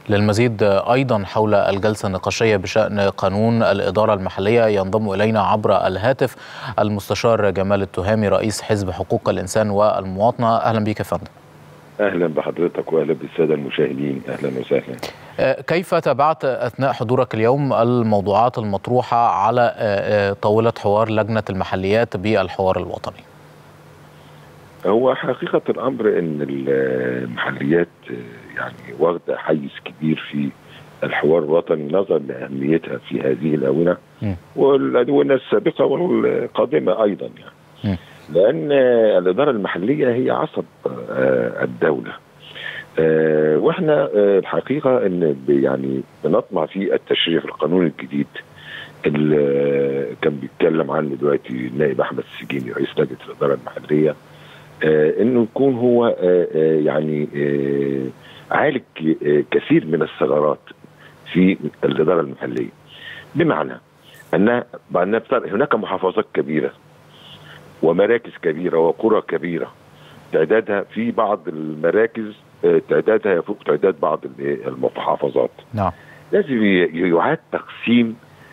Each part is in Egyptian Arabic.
للمزيد أيضا حول الجلسة النقاشية بشأن قانون الإدارة المحلية ينضم إلينا عبر الهاتف المستشار جمال التهامي رئيس حزب حقوق الإنسان والمواطنة أهلا بك يا فندم اهلا بحضرتك واهلا بالساده المشاهدين اهلا وسهلا كيف تابعت اثناء حضورك اليوم الموضوعات المطروحه على طاوله حوار لجنه المحليات بالحوار الوطني هو حقيقه الامر ان المحليات يعني واخده حيز كبير في الحوار الوطني نظرا لاهميتها في هذه الاونه والاونه السابقه والقادمه ايضا يعني م. لان الاداره المحليه هي عصب الدوله واحنا الحقيقه ان يعني بنطمع في التشريع في القانون الجديد اللي كان بيتكلم عنه دلوقتي النائب احمد السجيني رئيس لجنه الاداره المحليه انه يكون هو يعني عالج كثير من الثغرات في الاداره المحليه بمعنى ان هناك محافظات كبيره ومراكز كبيرة وقرى كبيرة تعدادها في بعض المراكز تعدادها يفوق تعداد بعض المحافظات نعم لازم يعاد تقسيم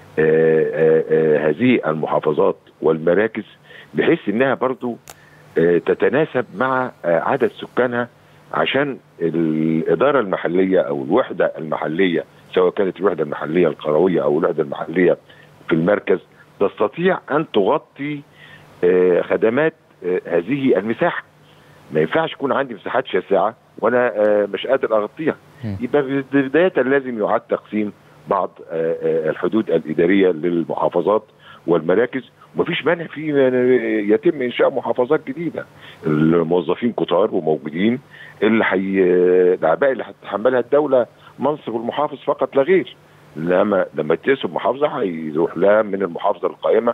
هذه المحافظات والمراكز بحيث انها برضو تتناسب مع عدد سكانها عشان الإدارة المحلية أو الوحدة المحلية سواء كانت الوحدة المحلية القروية أو الوحدة المحلية في المركز تستطيع أن تغطي خدمات هذه المساحه ما ينفعش يكون عندي مساحات شاسعه وانا مش قادر اغطيها يبقى بدايه لازم يعاد تقسيم بعض الحدود الاداريه للمحافظات والمراكز ومفيش مانع في يتم انشاء محافظات جديده الموظفين كتار وموجودين اللي حي الاعباء اللي هتتحملها الدوله منصب المحافظ فقط لا غير لما لما تقسم محافظه هيروح لها من المحافظه القائمه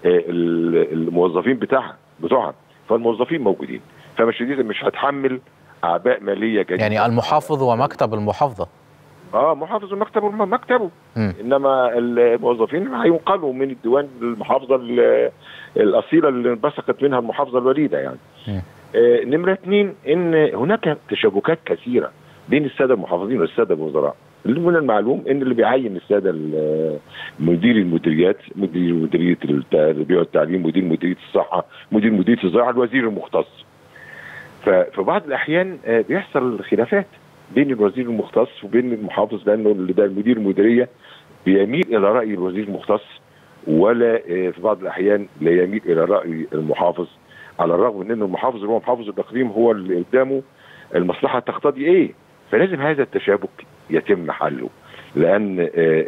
الموظفين بتاعها بتوعها فالموظفين موجودين فمش مش هتحمل اعباء ماليه جديده يعني المحافظ ومكتب المحافظه اه محافظ المكتب مكتبه م. انما الموظفين هينقلوا من الديوان للمحافظه الاصيله اللي انبثقت منها المحافظه الوليده يعني آه نمره اثنين ان هناك تشابكات كثيره بين الساده المحافظين والساده الوزراء اللي من المعلوم ان اللي بيعين الساده مدير المديريات مدير مديريه التربيه والتعليم مدير مديريه الصحه مدير مديريه الزراعه الوزير المختص ففي بعض الاحيان بيحصل خلافات بين الوزير المختص وبين المحافظ لانه اللي ده المدير المديريه بيميل الى راي الوزير المختص ولا في بعض الاحيان لا يميل الى راي المحافظ على الرغم ان المحافظ اللي هو محافظ الاقليم هو اللي قدامه المصلحه تقتضي ايه فلازم هذا التشابك يتم حله لان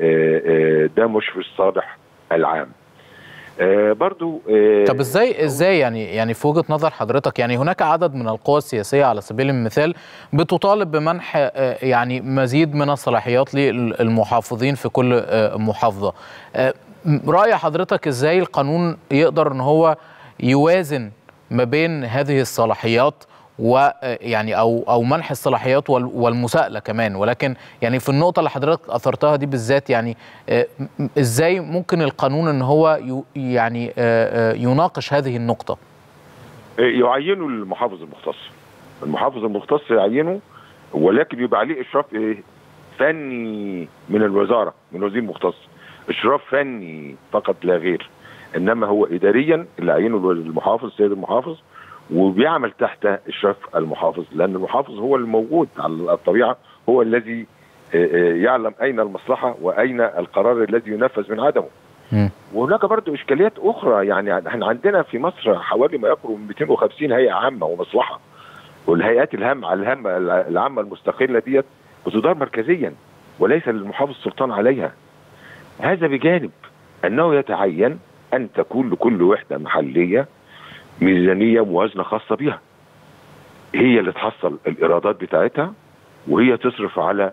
ده مش في الصالح العام برضو طب ازاي ازاي يعني يعني في وجهه نظر حضرتك يعني هناك عدد من القوى السياسيه على سبيل المثال بتطالب بمنح يعني مزيد من الصلاحيات للمحافظين في كل محافظه راي حضرتك ازاي القانون يقدر ان هو يوازن ما بين هذه الصلاحيات ويعني او او منح الصلاحيات والمساءله كمان ولكن يعني في النقطه اللي حضرتك اثرتها دي بالذات يعني ازاي ممكن القانون ان هو يعني يناقش هذه النقطه يعينوا المحافظ المختص المحافظ المختص يعينه ولكن يبقى عليه اشراف ايه فني من الوزاره من وزير مختص اشراف فني فقط لا غير انما هو اداريا اللي عينه المحافظ السيد المحافظ وبيعمل تحت اشراف المحافظ لان المحافظ هو الموجود على الطبيعه هو الذي يعلم اين المصلحه واين القرار الذي ينفذ من عدمه. م. وهناك برضه اشكاليات اخرى يعني احنا عندنا في مصر حوالي ما يقرب من 250 هيئه عامه ومصلحه والهيئات الهامه الهامه العامه المستقله ديت بتدار مركزيا وليس للمحافظ سلطان عليها. هذا بجانب انه يتعين ان تكون لكل وحده محليه ميزانيه موازنه خاصه بها. هي اللي تحصل الايرادات بتاعتها وهي تصرف على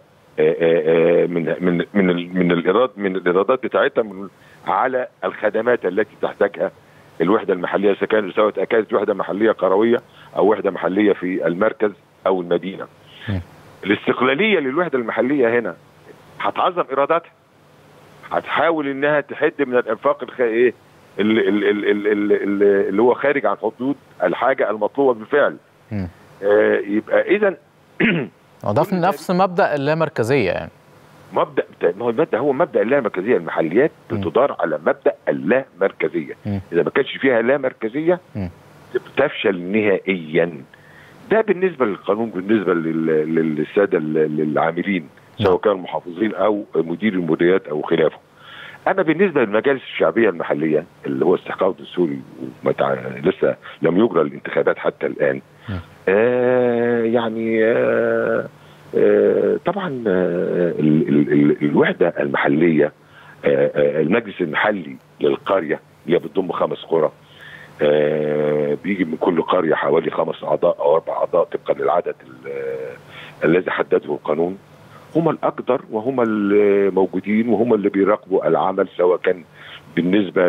من من من من الايراد من الايرادات بتاعتها من على الخدمات التي تحتاجها الوحده المحليه اذا كانت سواء كانت وحده محليه قرويه او وحده محليه في المركز او المدينه. الاستقلاليه للوحده المحليه هنا هتعظم ايراداتها. هتحاول انها تحد من الانفاق الخ... ايه اللي, اللي, اللي, اللي هو خارج عن حدود الحاجه المطلوبه بالفعل. آه يبقى اذا وده في نفس مبدا اللامركزيه يعني مبدا ما هو المبدا هو مبدا اللامركزيه المحليات م. بتدار على مبدا اللامركزيه م. اذا ما كانش فيها لا مركزيه م. تفشل نهائيا ده بالنسبه للقانون بالنسبه لل- للساده ال- العاملين سواء نعم. كانوا محافظين او مدير المديريات او خلافه اما بالنسبه للمجالس الشعبيه المحليه اللي هو استحقاق دستوري وما تع- لسه لم يجرى الانتخابات حتى الان نعم. آه يعني آه آه طبعا آه ال ال ال الوحده المحليه آه آه المجلس المحلي للقريه اللي بتضم خمس قرى آه بيجي من كل قريه حوالي خمس اعضاء او اربع اعضاء طبقا للعدد ال- الذي حدده القانون هم الاقدر وهم الموجودين وهم اللي بيراقبوا العمل سواء كان بالنسبه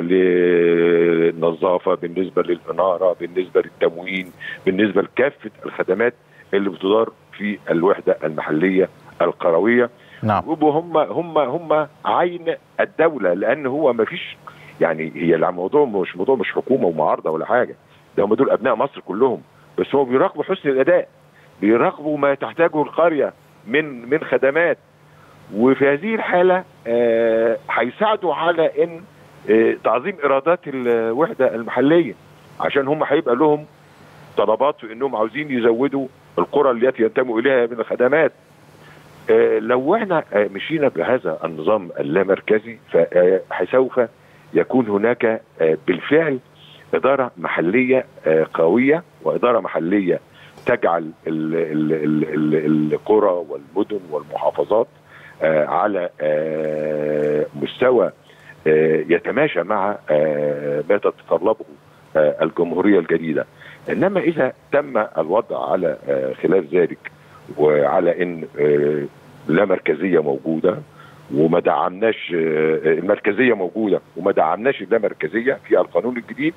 للنظافه بالنسبه للاناره بالنسبه للتموين بالنسبه لكافه الخدمات اللي بتدار في الوحده المحليه القرويه نعم وهم هم هم عين الدوله لان هو ما فيش يعني هي الموضوع مش موضوع مش حكومه ومعارضه ولا حاجه ده هم دول ابناء مصر كلهم بس هم بيراقبوا حسن الاداء بيراقبوا ما تحتاجه القريه من من خدمات وفي هذه الحاله آه، هيساعدوا على ان آه، تعظيم ايرادات الوحده المحليه عشان هم هيبقى لهم طلبات في انهم عاوزين يزودوا القرى التي ينتموا اليها من الخدمات آه، لو احنا آه، مشينا بهذا النظام اللامركزي فسوف يكون هناك آه، بالفعل اداره محليه آه، قويه واداره محليه تجعل ال- ال- ال- ال- القرى والمدن والمحافظات آه، على آه، مستوى آه، يتماشى مع آه، ما تتطلبه آه، الجمهوريه الجديده انما اذا تم الوضع على آه، خلاف ذلك وعلى ان آه، لا مركزيه موجوده وما دعمناش آه، المركزيه موجوده وما دعمناش اللامركزيه في القانون الجديد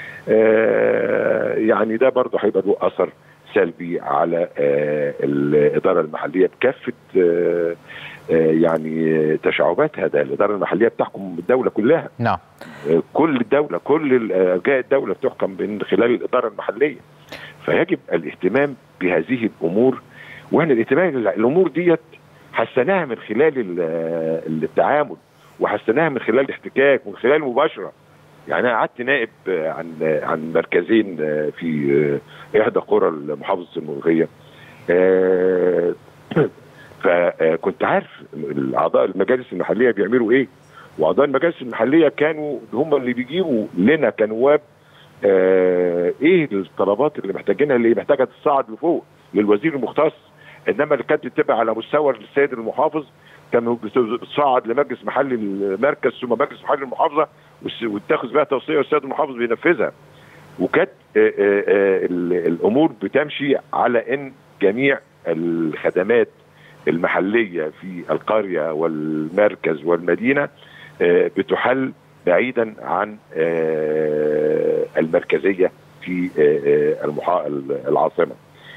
آه، يعني ده برضه هيبقى له اثر سلبي على آه، الاداره المحليه بكافه آه، آه، يعني تشعباتها ده الاداره المحليه بتحكم الدوله كلها نعم آه، كل الدوله كل ارجاء الدوله بتحكم من خلال الاداره المحليه فيجب الاهتمام بهذه الامور واحنا الاهتمام الامور ديت حسناها من خلال ال- التعامل وحسناها من خلال الاحتكاك ومن خلال المباشره يعني انا قعدت نائب آه، عن آه، عن مركزين آه، في آه، احدى قرى محافظه المنوفيه آه، فكنت عارف الاعضاء المجالس المحليه بيعملوا ايه واعضاء المجالس المحليه كانوا هم اللي بيجيبوا لنا كنواب آه ايه الطلبات اللي محتاجينها اللي محتاجه تصعد لفوق للوزير المختص انما اللي كانت بتبقى على مستوى السيد المحافظ كان بتصعد لمجلس محلي المركز ثم مجلس محلي المحافظه والس- وتاخذ بها توصيه والسيد المحافظ بينفذها وكانت آه، آه، آه، ال- الامور بتمشي على ان جميع الخدمات المحليه في القريه والمركز والمدينه آه، بتحل بعيدا عن آه، المركزيه في آه، آه، المحا- العاصمه.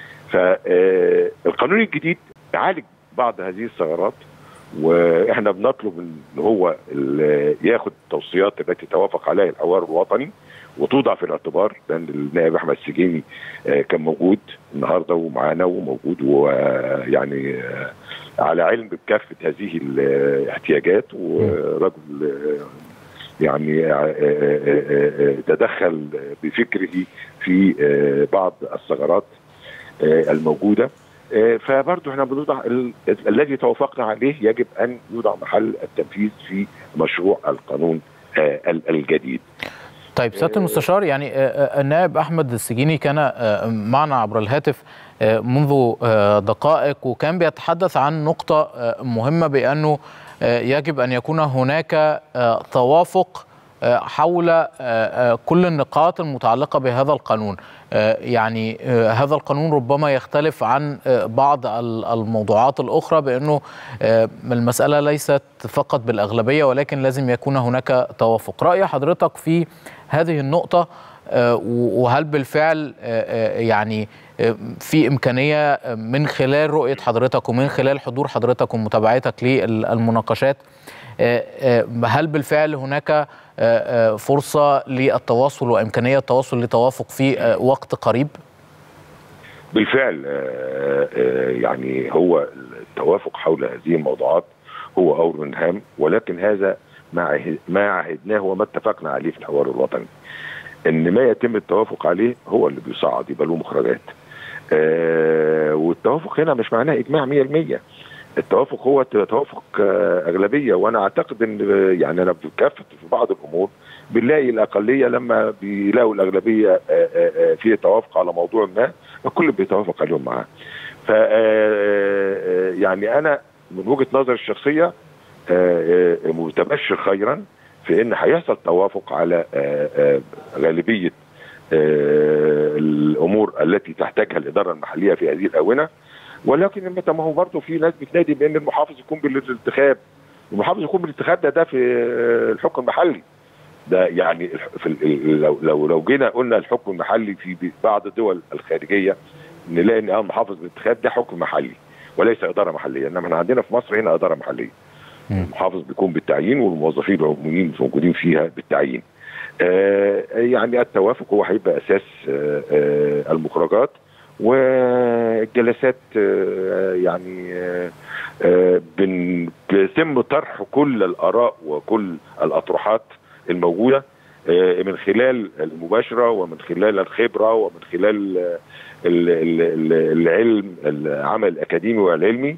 فالقانون الجديد يعالج بعض هذه الثغرات واحنا بنطلب ان هو ال- ياخد التوصيات التي توافق عليها الحوار الوطني وتوضع في الاعتبار لان النائب احمد السجيني آه، كان موجود النهارده ومعانا وموجود ويعني آه، على علم بكافه هذه الاحتياجات ورجل آه، يعني آه، آه، آه، آه، تدخل بفكره في آه، بعض الثغرات آه، الموجوده آه، فبرضه احنا بنوضع ال- الذي توافقنا عليه يجب ان يوضع محل التنفيذ في مشروع القانون آه، ال- الجديد. طيب سياده المستشار يعني آه، آه، النائب احمد السجيني كان آه، معنا عبر الهاتف آه، منذ آه، دقائق وكان بيتحدث عن نقطه آه، مهمه بانه آه، يجب ان يكون هناك آه، توافق آه، حول آه، آه، كل النقاط المتعلقه بهذا القانون آه، يعني آه، هذا القانون ربما يختلف عن آه، بعض ال- الموضوعات الاخرى بانه آه، المساله ليست فقط بالاغلبيه ولكن لازم يكون هناك توافق راي حضرتك في هذه النقطه آه، و- وهل بالفعل آه، آه، يعني آه، في امكانيه آه، من خلال رؤيه حضرتك ومن خلال حضور حضرتك ومتابعتك للمناقشات آه، آه، هل بالفعل هناك آه، آه، فرصه للتواصل وامكانيه التواصل لتوافق في آه، وقت قريب؟ بالفعل يعني هو التوافق حول هذه الموضوعات هو امر هام ولكن هذا ما ما عهدناه وما اتفقنا عليه في الحوار الوطني ان ما يتم التوافق عليه هو اللي بيصعد يبقى له مخرجات آه والتوافق هنا مش معناه اجماع 100% التوافق هو توافق آه اغلبيه وانا اعتقد ان يعني انا في كافه في بعض الامور بنلاقي الاقليه لما بيلاقوا الاغلبيه آه في توافق على موضوع ما الكل بيتوافق عليهم معاه ف يعني انا من وجهه نظري الشخصيه متبشر خيرا في ان هيحصل توافق على غالبيه الامور التي تحتاجها الاداره المحليه في هذه الاونه ولكن متى ما هو برضه في ناس بتنادي بان المحافظ يكون بالانتخاب المحافظ يكون بالانتخاب ده ده في الحكم المحلي ده يعني في لو لو لو جينا قلنا الحكم المحلي في بعض الدول الخارجيه نلاقي ان اه محافظ بالانتخاب ده حكم محلي وليس اداره محليه انما احنا عندنا في مصر هنا اداره محليه المحافظ بيكون بالتعيين والموظفين العموميين موجودين فيها بالتعيين آه يعني التوافق هو هيبقى اساس آه آه المخرجات والجلسات آه يعني آه آه بيتم طرح كل الاراء وكل الاطروحات الموجوده آه من خلال المباشره ومن خلال الخبره ومن خلال آه العلم العمل الاكاديمي والعلمي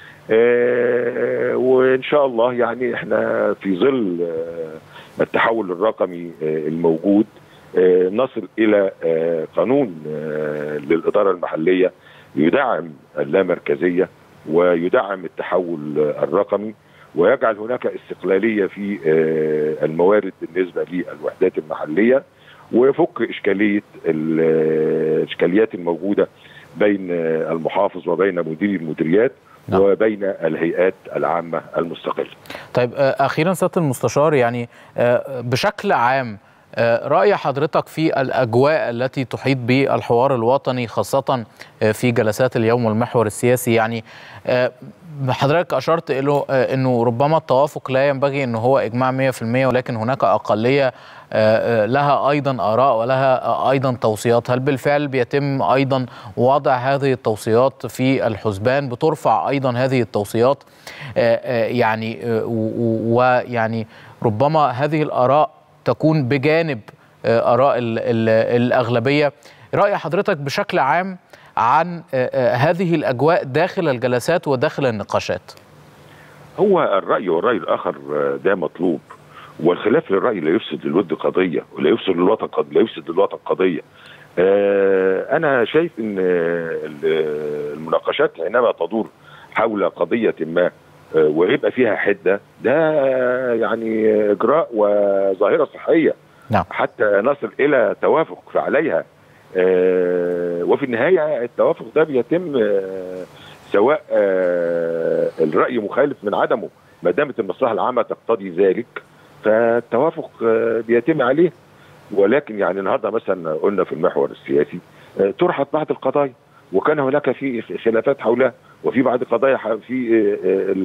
آه وان شاء الله يعني احنا في ظل آه التحول الرقمي آه الموجود نصل الى قانون للاداره المحليه يدعم اللامركزيه ويدعم التحول الرقمي ويجعل هناك استقلاليه في الموارد بالنسبه للوحدات المحليه ويفك اشكاليه الاشكاليات الموجوده بين المحافظ وبين مدير المديريات نعم. وبين الهيئات العامه المستقله. طيب اخيرا سياده المستشار يعني بشكل عام رأي حضرتك في الأجواء التي تحيط بالحوار الوطني خاصة في جلسات اليوم والمحور السياسي يعني حضرتك أشرت إلى أنه ربما التوافق لا ينبغي أنه هو إجماع 100% ولكن هناك أقلية لها أيضا آراء ولها أيضا توصيات هل بالفعل بيتم أيضا وضع هذه التوصيات في الحسبان بترفع أيضا هذه التوصيات يعني ويعني ربما هذه الآراء تكون بجانب اراء ال ال الاغلبيه راي حضرتك بشكل عام عن هذه الاجواء داخل الجلسات وداخل النقاشات هو الراي والراي الاخر ده مطلوب والخلاف للراي لا يفسد للود قضيه ولا يفسد للوطن قضيه لا يفسد للوطن قضيه انا شايف ان المناقشات حينما تدور حول قضيه ما ويبقى فيها حده ده يعني اجراء وظاهره صحيه نعم. حتى نصل الى توافق عليها وفي النهايه التوافق ده بيتم سواء الراي مخالف من عدمه ما دامت المصلحه العامه تقتضي ذلك فالتوافق بيتم عليه ولكن يعني النهارده مثلا قلنا في المحور السياسي طرحت بعض القضايا وكان هناك في خلافات حولها وفي بعض القضايا في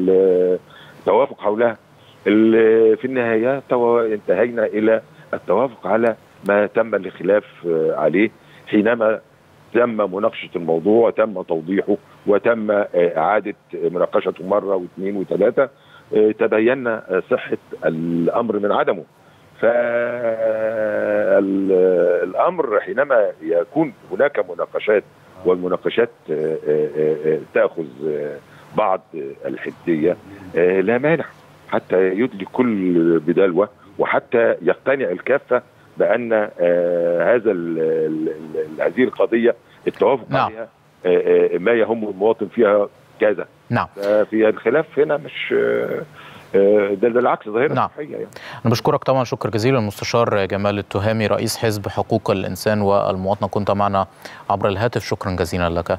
التوافق حولها في النهايه انتهينا الى التوافق على ما تم الخلاف عليه حينما تم مناقشه الموضوع وتم توضيحه وتم اعاده مناقشته مره واثنين وثلاثه تبين صحه الامر من عدمه فالامر حينما يكون هناك مناقشات والمناقشات تاخذ بعض الحديه لا مانع حتى يدلي كل بدلوه وحتى يقتنع الكافه بان هذا هذه القضيه التوافق نعم. عليها ما يهم المواطن فيها كذا نعم في الخلاف هنا مش ده بالعكس ظاهره نعم. صحيه يعني. انا بشكرك طبعا شكر جزيلا المستشار جمال التهامي رئيس حزب حقوق الانسان والمواطنه كنت معنا عبر الهاتف شكرا جزيلا لك